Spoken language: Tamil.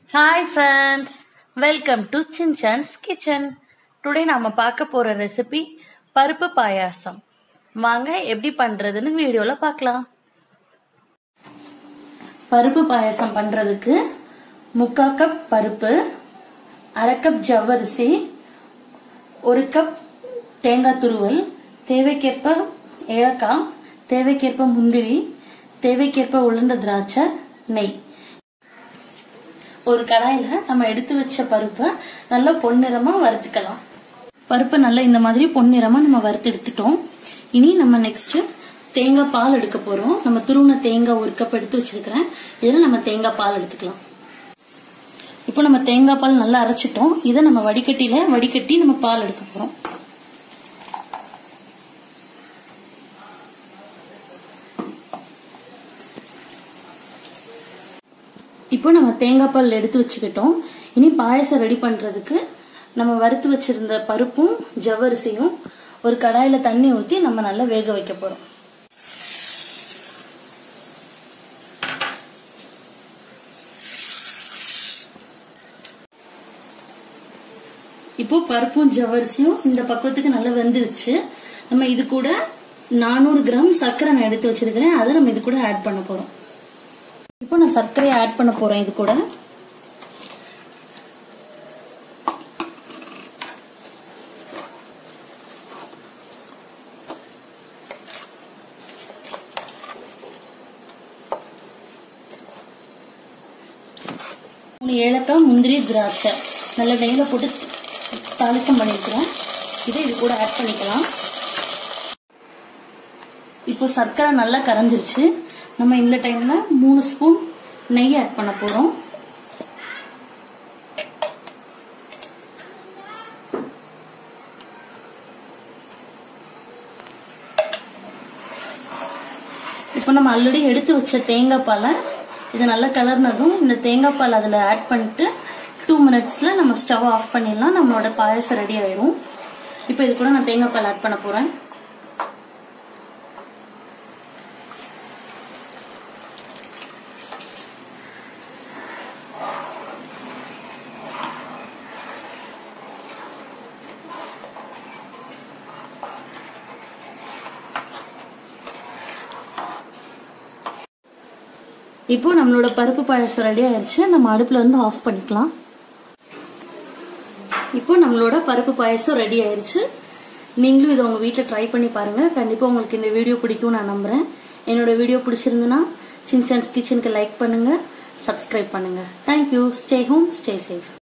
hi friends welcome to Shinchan's kitchen today நாம பார்க்க போற ரெசிபி பருப்பு பாயாசம் வாங்க எப்படி பண்றதுன்னு வீடியோல பார்க்கலாம் பருப்பு பாயாசம் பண்றதுக்கு முக்கா கப் பருப்பு அரை கப் ஜவ்வரிசி ஒரு கப் தேங்காய் துருவல் தேவைக்கேற்ப ஏலக்காய் தேவைக்கேற்ப முந்திரி தேவைக்கேற்ப உளுந்த திராட்சை நெய் ஒரு கடாயில நம்ம எடுத்து வச்ச பருப்பை நல்லா பொன்னிறமா வறுத்துக்கலாம் பருப்பை நல்லா இந்த மாதிரி பொன்னிறமா நம்ம வறுத்து எடுத்துட்டோம் இனி நம்ம நெக்ஸ்ட் தேங்காய் பால் எடுக்க போறோம் நம்ம துருவன தேங்காய் ஒரு கப் எடுத்து வச்சிருக்கிறேன் இதுல நம்ம தேங்காய் பால் எடுத்துக்கலாம் இப்போ நம்ம தேங்காய் பால் நல்லா அரைச்சிட்டோம் இதை நம்ம வடிகட்டியில வடிகட்டி நம்ம பால் எடுக்க போறோம் இப்போ நம்ம தேங்காய் பால் எடுத்து வச்சுக்கிட்டோம் இனி பாயசம் ரெடி பண்றதுக்கு நம்ம வறுத்து வச்சிருந்த பருப்பும் ஜவ்வரிசியும் ஒரு கடாயில தண்ணி ஊத்தி நம்ம நல்லா வேக வைக்க போறோம் இப்போ பருப்பும் ஜவ்வரிசியும் இந்த பக்குவத்துக்கு நல்லா வெந்துருச்சு நம்ம இது கூட நானூறு கிராம் சர்க்கரை நான் எடுத்து வச்சிருக்கிறேன் அதை நம்ம இது கூட ஆட் பண்ண போறோம் இப்போ நான் சர்க்கரையை ஆட் பண்ண போறேன் இது கூட மூணு ஏலக்காய் முந்திரி திராட்சை நல்ல நெய்ல போட்டு தாளிசம் பண்ணிருக்கிறேன் இதை இது கூட ஆட் பண்ணிக்கலாம் இப்போ சர்க்கரை நல்லா கரைஞ்சிருச்சு நம்ம இந்த டைம்ல மூணு ஸ்பூன் நெய் ஆட் பண்ண போறோம் இப்போ நம்ம ஆல்ரெடி எடுத்து வச்ச தேங்காய் பாலை இது நல்லா கலர்னதும் இந்த தேங்காய் பால் அதில் ஆட் பண்ணிட்டு டூ மினிட்ஸ்ல நம்ம ஸ்டவ் ஆஃப் பண்ணிடலாம் நம்மளோட பாயசம் ரெடி ஆயிரும் இப்போ இது கூட நான் தேங்காய் பால் ஆட் பண்ண போறேன் இப்போ நம்மளோட பருப்பு பாயசம் ரெடி ஆயிடுச்சு நம்ம அடுப்புல இருந்து ஆஃப் பண்ணிக்கலாம் இப்போ நம்மளோட பருப்பு பாயசம் ரெடி ஆயிருச்சு நீங்களும் இதை உங்க வீட்டில் ட்ரை பண்ணி பாருங்க கண்டிப்பா உங்களுக்கு இந்த வீடியோ பிடிக்கும் நான் நம்புறேன் என்னோட வீடியோ பிடிச்சிருந்துன்னா சின்சான்ஸ் கிச்சனுக்கு லைக் பண்ணுங்க சப்ஸ்கிரைப் பண்ணுங்க thank you stay home stay safe